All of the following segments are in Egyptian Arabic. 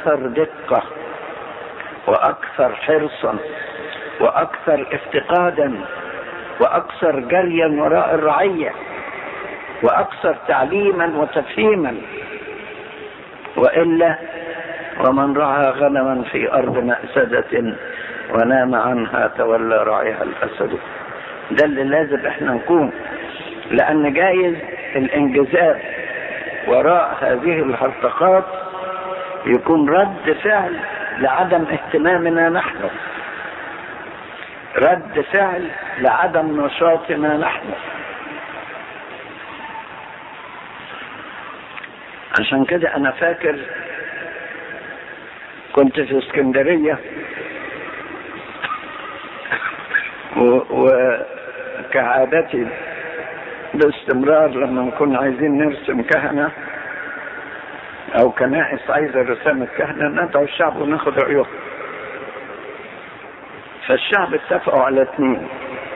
اكثر دقة واكثر حرصا واكثر افتقادا واكثر جريا وراء الرعية واكثر تعليما وتفهيما والا ومن رعى غنما في ارض مأسدة ونام عنها تولى راعيها الاسد ده اللي لازم احنا نكون لان جايز الانجذاب وراء هذه الهرطقات يكون رد فعل لعدم اهتمامنا نحن رد فعل لعدم نشاطنا نحن عشان كده انا فاكر كنت في اسكندريه وكعادتي باستمرار لما نكون عايزين نرسم كهنة أو كنائس عايزة رسامة كهنة ندعو الشعب وناخد رأيهم فالشعب اتفقوا على اثنين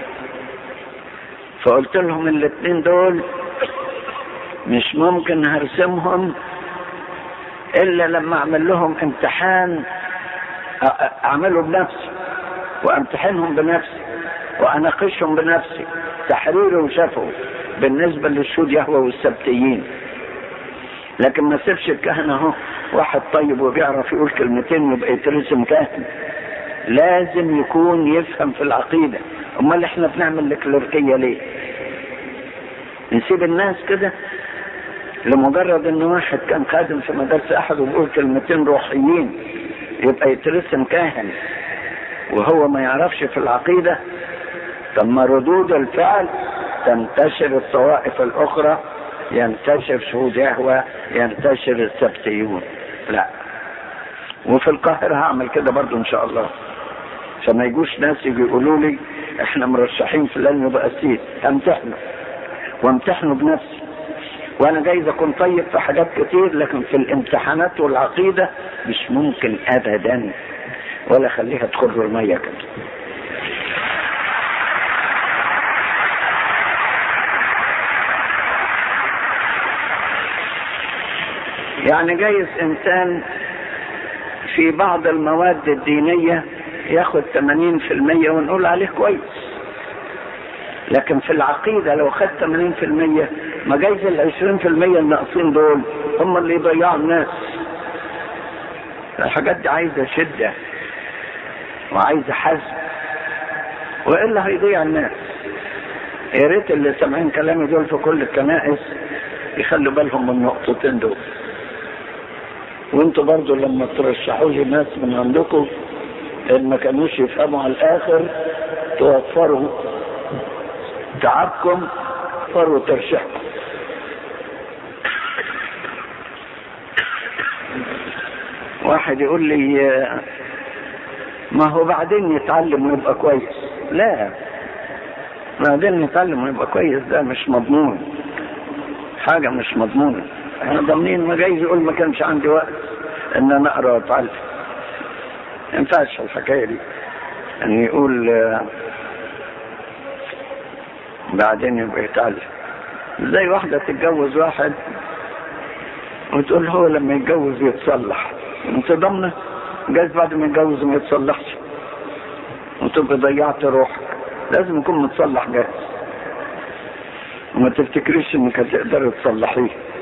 فقلت لهم الاثنين دول مش ممكن هرسمهم الا لما اعمل لهم امتحان اعمله بنفسي وامتحنهم بنفسي واناقشهم بنفسي تحريري وشفوي بالنسبة للشهود يهوى والسبتيين لكن ما سيبش الكهنة اهو واحد طيب وبيعرف يقول كلمتين يبقى يترسم كاهن لازم يكون يفهم في العقيدة امال احنا بنعمل الكليركية ليه نسيب الناس كده لمجرد ان واحد كان خادم في مدرسة احد وبيقول كلمتين روحيين يبقى يترسم كاهن وهو ما يعرفش في العقيدة طب ما ردود الفعل تنتشر الطوائف الاخرى ينتشر شهود يهوى ينتشر السبتيون لا وفي القاهرة هعمل كده برضو ان شاء الله فما يجوش ناس يجوا يقولوا لي احنا مرشحين فلان يبقى سيد امتحنه وامتحنه بنفسي وانا جايز اكون طيب في حاجات كتير لكن في الامتحانات والعقيدة مش ممكن ابدا ولا خليها تخر المية كده يعني جايز انسان في بعض المواد الدينية ياخد 80% ونقول عليه كويس لكن في العقيدة لو خد 80% ما جايز ال 20% الناقصين دول هم اللي يضيعوا الناس الحاجات دي عايزة شدة وعايزة حزم وإلا هيضيع الناس يا ريت اللي سامعين كلامي دول في كل الكنائس يخلوا بالهم من النقطتين دول وانتوا برضو لما ترشحوا لي ناس من عندكم ان ما كانوش يفهموا على الاخر توفروا تعبكم توفروا ترشيحكم واحد يقول لي ما هو بعدين يتعلم ويبقى كويس لا بعدين يتعلم ويبقى كويس ده مش مضمون حاجة مش مضمونة احنا ضامنين ما جايز يقول ما كانش عندي وقت ان انا اقرا واتعلم ما ينفعش الحكايه دي ان يقول آه بعدين يبقى يتعلم زي واحدة تتجوز واحد وتقول هو لما يتجوز يتصلح انت ضامنة جايز بعد ما يتجوز ما يتصلحش وتبقى ضيعت روحك لازم يكون متصلح جاهز وما تفتكريش انك هتقدر تصلحيه